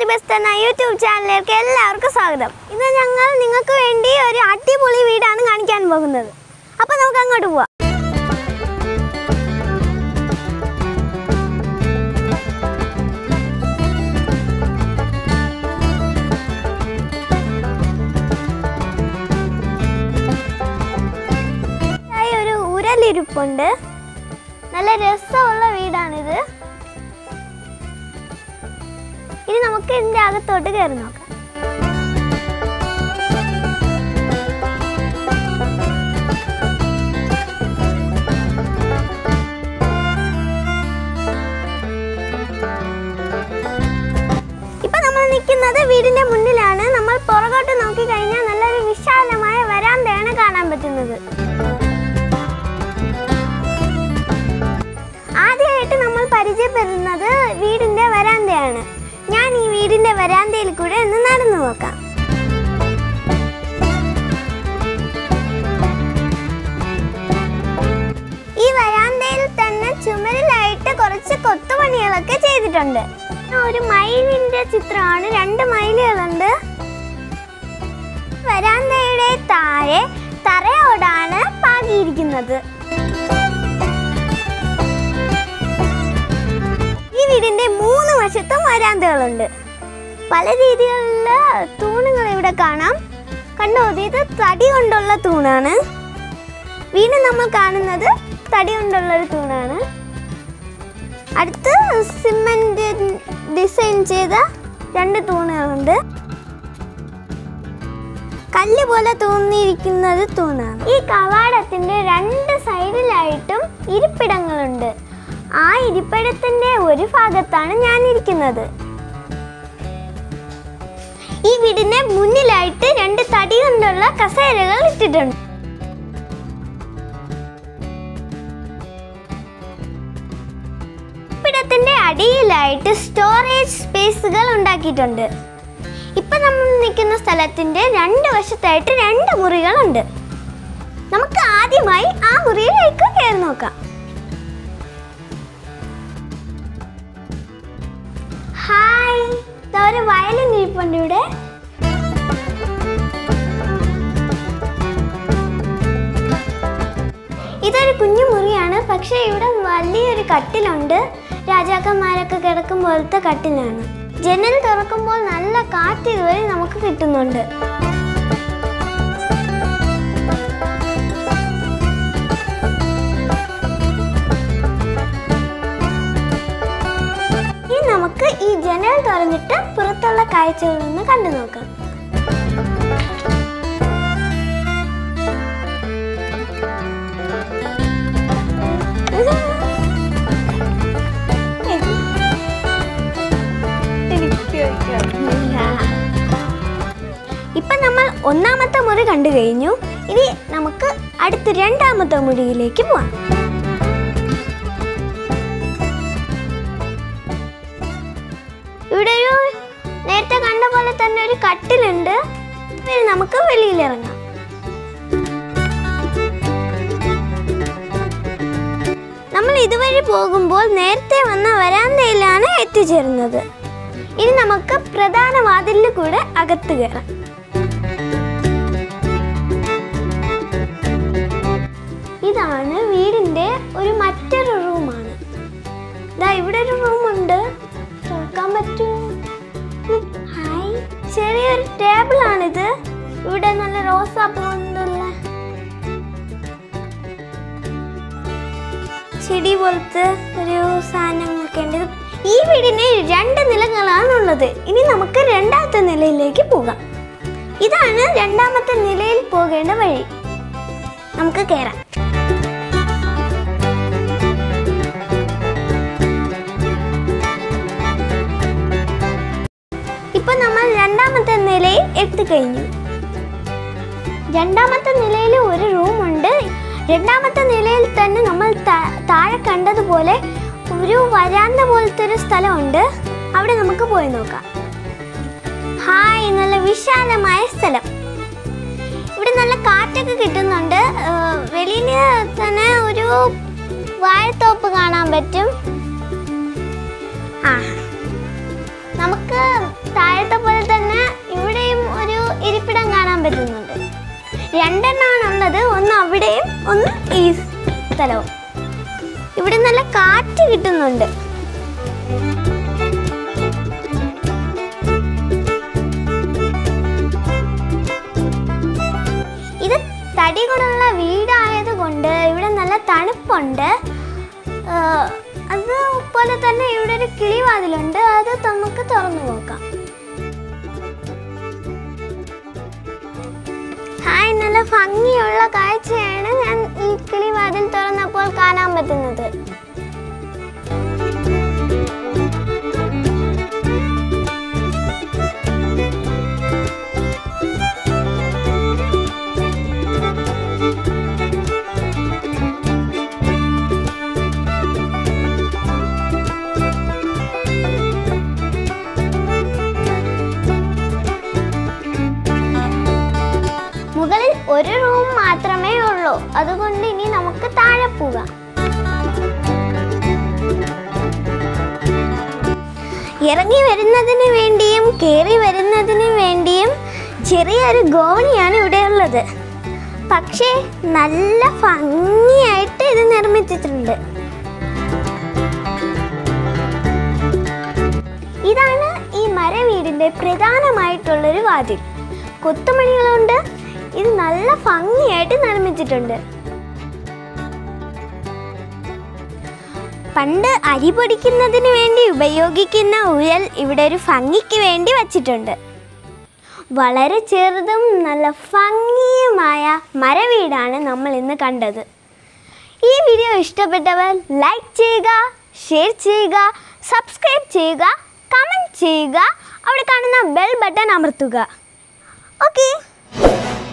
best എന്ന YouTube ചാനലിലേക്ക് എല്ലാവർക്കും സ്വാഗതം ഇന്ന് ഞങ്ങൾ നിങ്ങൾക്ക് വേണ്ടി ഒരു അടിപൊളി വീടാണ് കാണിക്കാൻ പോകുന്നത് അപ്പോൾ നമുക്ക് അങ്ങോട്ട് പോവാം ഇതായി ഒരു ഉരലിരിപ്പുണ്ട് നല്ല രസമുള്ള വീടാണിത് ഇനി നമുക്ക് ഇതിന്റെ അകത്തോട്ട് കയറി നോക്കാം ഇപ്പൊ നമ്മൾ നിൽക്കുന്നത് വീടിന്റെ മുന്നിലാണ് നമ്മൾ പുറകോട്ട് നോക്കി കഴിഞ്ഞാൽ നല്ലൊരു വിശാലമായ വരാന്തയാണ് കാണാൻ പറ്റുന്നത് ആദ്യമായിട്ട് നമ്മൾ പരിചയപ്പെടുന്നത് വീടിന്റെ വരാന്തയാണ് ഞാൻ ഈ വീടിന്റെ വരാന്തയിൽ കൂടെ ഒന്ന് നടന്നു നോക്കാം ഈ വരാന്തയിൽ തന്നെ ചുമരിലായിട്ട് കുറച്ച് കൊത്തുപണികളൊക്കെ ചെയ്തിട്ടുണ്ട് ഒരു മയിലിന്റെ ചിത്രമാണ് രണ്ട് മയിലുകളുണ്ട് വരാന്തയുടെ താഴെ തറയോടാണ് പാകിയിരിക്കുന്നത് ഈ വീടിന്റെ മൂന്ന് വശത്തും വരാന്തകളുണ്ട് പല രീതിയിലുള്ള തൂണുകൾ ഇവിടെ കാണാം കണ്ടോ ഇത് തടി കൊണ്ടുള്ള തൂണാണ് വീണ്ടും നമ്മൾ കാണുന്നത് തടി കൊണ്ടുള്ള ഒരു തൂണാണ് അടുത്ത് സിമെന്റ് ഡിസൈൻ ചെയ്ത രണ്ട് തൂണുകളുണ്ട് കല്ല് പോലെ തോന്നിയിരിക്കുന്നത് തൂണാണ് ഈ കവാടത്തിന്റെ രണ്ട് സൈഡിലായിട്ടും ഇരിപ്പിടങ്ങളുണ്ട് ആ ഇരിപ്പിടത്തിന്റെ ഒരു ഭാഗത്താണ് ഞാൻ ഇരിക്കുന്നത് ഈ വീടിന്റെ മുന്നിലായിട്ട് രണ്ട് തടി കൊണ്ടുള്ള കസേരകൾ ഇട്ടിട്ടുണ്ട് ഇരിപ്പിടത്തിന്റെ അടിയിലായിട്ട് സ്റ്റോറേജ് സ്പേസുകൾ ഉണ്ടാക്കിയിട്ടുണ്ട് ഇപ്പൊ നമ്മൾ നിൽക്കുന്ന സ്ഥലത്തിന്റെ രണ്ട് വശത്തായിട്ട് രണ്ട് മുറികളുണ്ട് നമുക്ക് ആദ്യമായി ആ മുറിയിലേക്ക് കയറി നോക്കാം ഹായ് ദാ ഒരു വയലിൻ ഇരിപ്പുണ്ട് ഇവിടെ ഇതൊരു കുഞ്ഞു മുറിയാണ് പക്ഷേ ഇവിടെ വലിയൊരു കട്ടിലുണ്ട് രാജാക്കന്മാരൊക്കെ കിടക്കും പോലത്തെ കട്ടിലാണ് ജനൽ തുറക്കുമ്പോൾ നല്ല കാറ്റ് ഇതുവഴി നമുക്ക് കിട്ടുന്നുണ്ട് ഇനി നമുക്ക് ഈ ജനൽ തുറന്നിട്ട് പുറത്തുള്ള കാഴ്ചകളൊന്ന് കണ്ടു നോക്കാം ഇപ്പൊ നമ്മൾ ഒന്നാമത്തെ മുറി കണ്ടു കഴിഞ്ഞു ഇനി നമുക്ക് അടുത്ത രണ്ടാമത്തെ മുറിയിലേക്ക് പോവാം ഇവിടെ ഒരു നേരത്തെ കണ്ട പോലെ തന്നെ ഒരു കട്ടിലുണ്ട് ഇനി നമുക്ക് വെളിയിലിറങ്ങാം നമ്മൾ ഇതുവഴി പോകുമ്പോൾ നേരത്തെ വന്ന വരാന്തയിലാണ് എത്തിച്ചേരുന്നത് ഇനി നമുക്ക് പ്രധാന വാതിലിൽ കൂടെ അകത്ത് കയറാം ഇതാണ് വീടിന്റെ ഒരു മറ്റൊരു റൂമാണ് ദാ ഇവിടെ ഒരു റൂമുണ്ട് തുറക്കാൻ പറ്റുമോ ഉം, ഹായ് ചെറിയൊരു ടേബിളാണിത് ഇവിടെ നല്ല റോസാപ്പൂ കൊണ്ടുള്ള ചെടി പോലത്തെ ഒരു സാധനങ്ങളൊക്കെ ഉണ്ട് ഇത് ഈ വീടിന് രണ്ട് നിലകളാണുള്ളത് ഇനി നമുക്ക് രണ്ടാമത്തെ നിലയിലേക്ക് പോകാം ഇതാണ് രണ്ടാമത്തെ നിലയിൽ പോകേണ്ട വഴി നമുക്ക് കയറാം ഇപ്പൊ നമ്മൾ രണ്ടാമത്തെ നിലയിൽ എത്തിക്കഴിഞ്ഞു രണ്ടാമത്തെ നിലയിൽ ഒരു റൂമുണ്ട് രണ്ടാമത്തെ നിലയിൽ തന്നെ നമ്മൾ താ- താഴെ കണ്ടതുപോലെ ഒരു വരാന്ത പോലത്തെ ഒരു സ്ഥലമുണ്ട് അവിടെ നമുക്ക് പോയി നോക്കാം ഹായ് നല്ല വിശാലമായ സ്ഥലം ഇവിടെ നല്ല കാറ്റൊക്കെ കിട്ടുന്നുണ്ട് ഏഹ് വെളിയിൽ തന്നെ ഒരു വാഴത്തോപ്പ് കാണാൻ പറ്റും ആ നമുക്ക് താഴെ രണ്ടെണ്ണമാണ് ഉള്ളത് ഒന്ന് അവിടെയും ഒന്ന് ഈ സ്ഥലവും ഇവിടെ നല്ല കാറ്റ് കിട്ടുന്നുണ്ട് ഇത് തടി കൊണ്ടുള്ള വീടായത് കൊണ്ട് ഇവിടെ നല്ല തണുപ്പുണ്ട് ആഹ് അതുപോലെ തന്നെ ഇവിടെ ഒരു കിളിവാതിലുണ്ട് അത് നമുക്ക് തുറന്നു നോക്കാം ഹായ് നല്ല ഭംഗിയുള്ള കാഴ്ചയാണ് ഞാൻ ഈ കിളിവാതിൽ തുറന്നപ്പോൾ കാണാൻ പറ്റുന്നത് മുകളിൽ ഒരു റൂം മാത്രമേ ഉള്ളൂ അതുകൊണ്ട് ഇനി നമുക്ക് താഴെ പോകാം ഇറങ്ങി വരുന്നതിന് വേണ്ടിയും കയറി വരുന്നതിന് വേണ്ടിയും ചെറിയൊരു ഗോവണിയാണ് ഇവിടെ ഉള്ളത് പക്ഷേ നല്ല ഭംഗിയായിട്ട് ഇത് നിർമ്മിച്ചിട്ടുണ്ട് ഇതാണ് ഈ മരവീടിൻ്റെ പ്രധാനമായിട്ടുള്ളൊരു വാതിൽ കൊത്തുമണികൾ കൊണ്ട് ഇത് നല്ല ഭംഗിയായിട്ട് നിർമ്മിച്ചിട്ടുണ്ട് പണ്ട് അരി പൊടിക്കുന്നതിന് വേണ്ടി ഉപയോഗിക്കുന്ന ഉരൽ ഇവിടെ ഒരു ഭംഗിക്ക് വേണ്ടി വച്ചിട്ടുണ്ട് വളരെ ചെറുതും നല്ല ഭംഗിയുമായ മരവീടാണ് നമ്മൾ ഇന്ന് കണ്ടത് ഈ വീഡിയോ ഇഷ്ടപ്പെട്ടവർ ലൈക്ക് ചെയ്യുക ഷെയർ ചെയ്യുക സബ്സ്ക്രൈബ് ചെയ്യുക കമൻറ്റ് ചെയ്യുക അവിടെ കാണുന്ന ബെൽ ബട്ടൺ അമർത്തുക ഓക്കെ